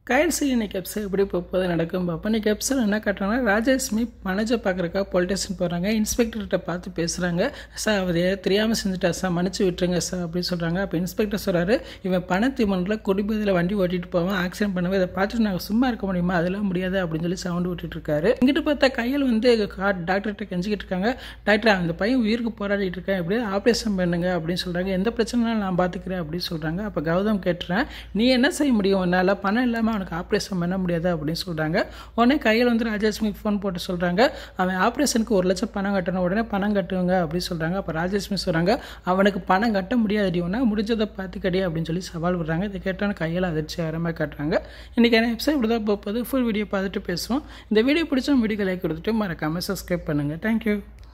கைல்சி இன்னைக்கு எபிசோட் எப்படி போகுது நடக்கும் பார்ப்போம் இன்னைக்கு எபிசோட் என்ன காட்டுறாங்கன்னா ராஜேஷ்மி மனஜை பார்க்குறக்கா போலீஸ் ஸ்டேஷன் போகிறாங்க இன்ஸ்பெக்டர்கிட்ட பார்த்து பேசுகிறாங்க சார் அவர் ஏதோ தெரியாமல் செஞ்சுட்டா சார் மன்னிச்சு விட்டுருங்க சார் அப்படின்னு சொல்கிறாங்க அப்போ இன்ஸ்பெக்டர் சொல்கிறாரு இவன் பணத்திமனில் குடிபதியில் வண்டி ஓட்டிட்டு போவான் ஆக்சிடென்ட் பண்ணுவேன் இதை பார்த்துட்டு நாங்கள் சும்மா இருக்க முடியுமா அதெல்லாம் முடியாது அப்படின்னு சொல்லி சவுண்டு விட்டுட்டு இருக்காரு இங்கிட்டு பார்த்தா கையில் வந்து டாக்டர்கிட்ட கெஞ்சிக்கிட்டு இருக்காங்க டாக்டர் அந்த பையன் உயிருக்கு போராடிட்டு இருக்கேன் எப்படியாவது ஆப்ரேஷன் பண்ணுங்க அப்படின்னு சொல்கிறாங்க எந்த பிரச்சனைனாலும் நான் பார்த்துக்கிறேன் அப்படின்னு சொல்கிறாங்க அப்போ கௌதம் கேட்டுறேன் நீ என்ன செய்ய முடியும் உன்னால் பணம் இல்லாமல் அவனுக்கு ஆப்ரேஷன் பண்ண முடியாது அப்படின்னு சொல்கிறாங்க உடனே கையில் வந்து ராஜேஷ்மிக்கு ஃபோன் போட்டு சொல்கிறாங்க அவன் ஆப்ரேஷனுக்கு ஒரு லட்சம் பணம் கட்டணும் உடனே பணம் கட்டுவங்க அப்படின்னு சொல்கிறாங்க அப்போ ராஜேஷ்மி சொல்கிறாங்க அவனுக்கு பணம் கட்ட முடியாது உடனே முடிஞ்சதை பார்த்துக்கடி அப்படின்னு சொல்லி சவால் விடுறாங்க இதை கேட்டோன்னு கையில் அதிர்ச்சி ஆரம்பமாக காட்டுறாங்க இன்றைக்கி என்ன எபிசோட் இப்படி தான் போகுது ஃபுல் வீடியோ பார்த்துட்டு பேசுவோம் இந்த வீடியோ பிடிச்ச வீடியோ லைக் கொடுத்துட்டு மறக்காமல் சப்ஸ்கிரைப் பண்ணுங்கள் தேங்க்யூ